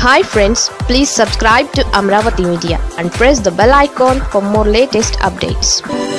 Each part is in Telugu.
hi friends please subscribe to Amaravati media and press the bell icon for more latest updates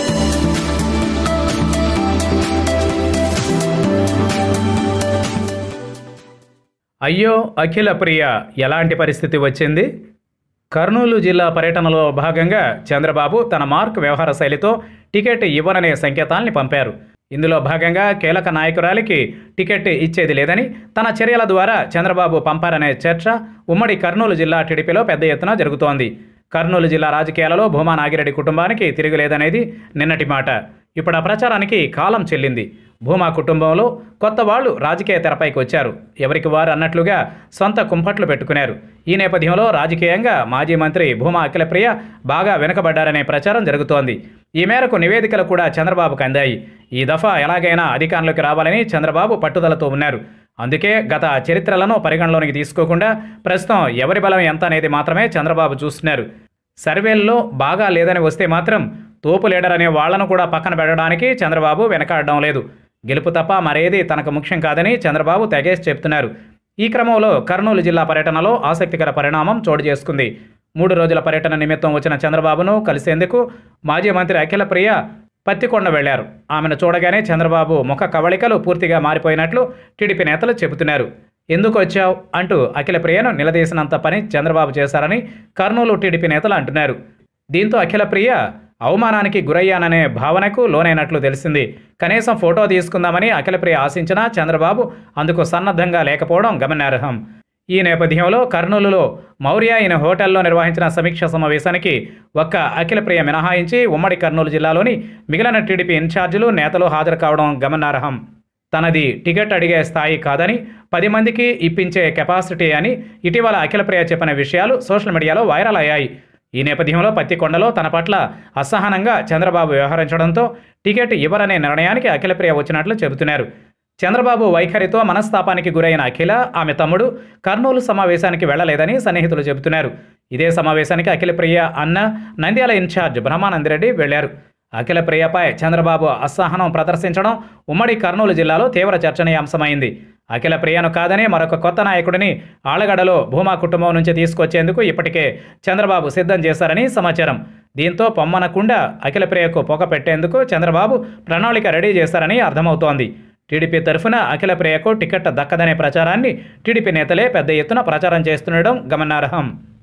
అయ్యో అఖిల ప్రియ ఎలాంటి పరిస్థితి వచ్చింది కర్నూలు జిల్లా పర్యటనలో భాగంగా చంద్రబాబు తన మార్క్ వ్యవహార శైలితో టికెట్ ఇవ్వననే సంకేతాల్ని పంపారు ఇందులో భాగంగా కీలక నాయకురాలికి టికెట్ ఇచ్చేది లేదని తన చర్యల ద్వారా చంద్రబాబు పంపారనే చర్చ ఉమ్మడి కర్నూలు జిల్లా టీడీపీలో పెద్ద ఎత్తున జరుగుతోంది కర్నూలు జిల్లా రాజకీయాలలో భూమా నాగిరెడ్డి కుటుంబానికి తిరుగులేదనేది నిన్నటి మాట ఇప్పుడు ఆ ప్రచారానికి కాలం చెల్లింది భూమా కుటుంబంలో కొత్త వాళ్ళు రాజకీయ తెరపైకి వచ్చారు ఎవరికి వారు అన్నట్లుగా సొంత కుంపట్లు పెట్టుకున్నారు ఈ నేపథ్యంలో రాజకీయంగా మాజీ మంత్రి భూమా అఖిలప్రియ బాగా వెనుకబడ్డారనే ప్రచారం జరుగుతోంది ఈ మేరకు నివేదికలు కూడా చంద్రబాబుకు అందాయి ఈ దఫా ఎలాగైనా అధికారంలోకి రావాలని చంద్రబాబు పట్టుదలతో ఉన్నారు అందుకే గత చరిత్రలను పరిగణలోనికి తీసుకోకుండా ప్రస్తుతం ఎవరి బలం ఎంత అనేది మాత్రమే చంద్రబాబు చూస్తున్నారు సర్వేల్లో బాగా లేదని వస్తే మాత్రం తోపు లీడర్ అనే వాళ్లను కూడా పక్కన పెట్టడానికి చంద్రబాబు వెనకాడడం లేదు గెలుపు తప్ప మరేది తనకు ముఖ్యం కాదని చంద్రబాబు తెగేసి చెప్తున్నారు ఈ క్రమంలో కర్నూలు జిల్లా పర్యటనలో ఆసక్తికర పరిణామం చోటు చేసుకుంది మూడు రోజుల పర్యటన నిమిత్తం వచ్చిన చంద్రబాబును కలిసేందుకు మాజీ మంత్రి అఖిల ప్రియ పత్తికొండ వెళ్లారు ఆమెను చూడగానే చంద్రబాబు ముఖ కవళికలు పూర్తిగా మారిపోయినట్లు టీడీపీ నేతలు చెబుతున్నారు ఎందుకు వచ్చావు అంటూ అఖిల ప్రియను నిలదీసినంత పని చంద్రబాబు చేశారని కర్నూలు టీడీపీ నేతలు అంటున్నారు దీంతో అఖిల ప్రియ అవమానానికి గురయ్యాననే భావనకు లోనైనట్లు తెలిసింది కనీసం ఫోటో తీసుకుందామని అఖిలప్రియ ఆశించినా చంద్రబాబు అందుకు సన్నద్ధంగా లేకపోవడం గమనార్హం ఈ నేపథ్యంలో కర్నూలులో మౌర్య ఈయన హోటల్లో నిర్వహించిన సమీక్ష సమావేశానికి ఒక్క అఖిలప్రియ మినహాయించి ఉమ్మడి కర్నూలు జిల్లాలోని మిగిలిన టీడీపీ ఇన్ఛార్జీలు నేతలు హాజరు కావడం గమనార్హం తనది టికెట్ అడిగే స్థాయి కాదని పది మందికి ఇప్పించే కెపాసిటీ అని ఇటీవల అఖిలప్రియ చెప్పిన విషయాలు సోషల్ మీడియాలో వైరల్ అయ్యాయి ఈ నేపథ్యంలో పత్తికొండలో తన పట్ల అసహనంగా చంద్రబాబు వ్యవహరించడంతో టికెట్ ఇవ్వరనే నిర్ణయానికి అఖిలప్రియ వచ్చినట్లు చెబుతున్నారు చంద్రబాబు వైఖరితో మనస్తాపానికి గురైన అఖిల ఆమె తమ్ముడు కర్నూలు సమావేశానికి వెళ్లలేదని సన్నిహితులు చెబుతున్నారు ఇదే సమావేశానికి అఖిలప్రియ అన్న నంద్యాల ఇన్ఛార్జ్ బ్రహ్మానందరెడ్డి వెళ్లారు అఖిలప్రియపై చంద్రబాబు అసహనం ప్రదర్శించడం ఉమ్మడి కర్నూలు జిల్లాలో తీవ్ర చర్చనీయాంశమైంది అఖిల ప్రియను కాదని మరొక కొత్త నాయకుడిని ఆలగడలో భూమా కుటుంబం నుంచి తీసుకొచ్చేందుకు ఇప్పటికే చంద్రబాబు సిద్ధం చేశారని సమాచారం దీంతో పొమ్మనకుండా అఖిల ప్రియకు పొగ పెట్టేందుకు చంద్రబాబు ప్రణాళిక రెడీ చేశారని అర్థమవుతోంది టీడీపీ తరఫున అఖిల ప్రియకు టికెట్ దక్కదనే ప్రచారాన్ని టీడీపీ నేతలే పెద్ద ఎత్తున ప్రచారం చేస్తుండడం గమనార్హం